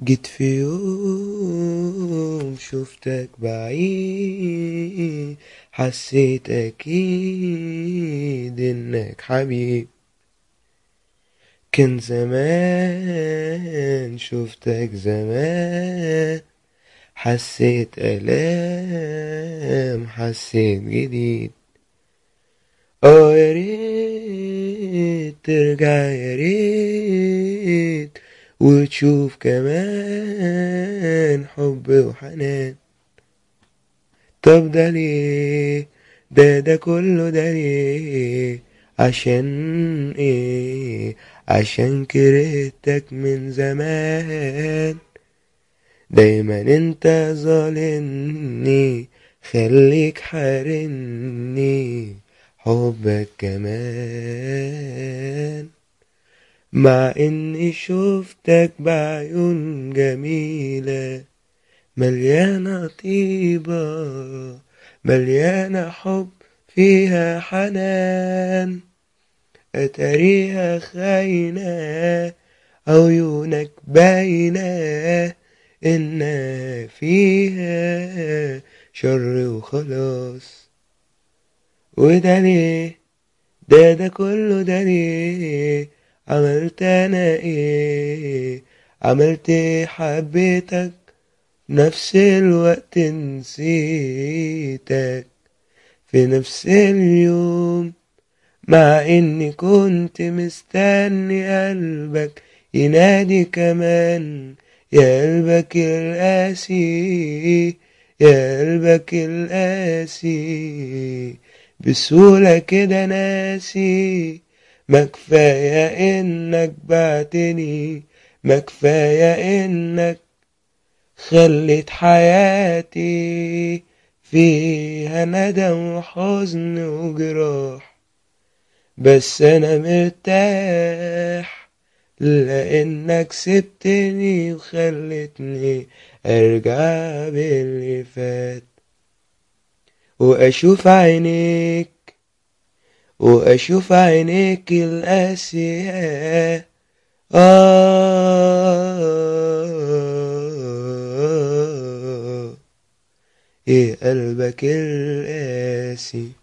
جيت في يوم شفتك بعيد حسيت أكيد إنك حبيب كان زمان شفتك زمان حسيت ألام حسيت جديد اه يا ريت ترجع يا ريت وتشوف كمان حب وحنان طب ده ليه ده ده كله ده ليه عشان ايه عشان كرهتك من زمان دايما انت ظالمني خليك حارمني حبك كمان مع اني شفتك بعيون جميلة مليانة طيبة مليانة حب فيها حنان أتريها خاينة عيونك باينة إن فيها شر وخلاص وده ليه ده ده كله ده ليه عملت انا ايه عملت ايه حبيتك نفس الوقت نسيتك في نفس اليوم مع اني كنت مستني قلبك ينادي كمان يا قلبك القاسي يا قلبك القاسي بسهولة كده ناسي ما كفاية انك بعتني ما كفاية انك خليت حياتي فيها ندم وحزن وجراح بس انا مرتاح لانك سبتني وخلتني ارجع باللي فات واشوف عينيك واشوف عينيك القاسية آه إيه قلبك القاسي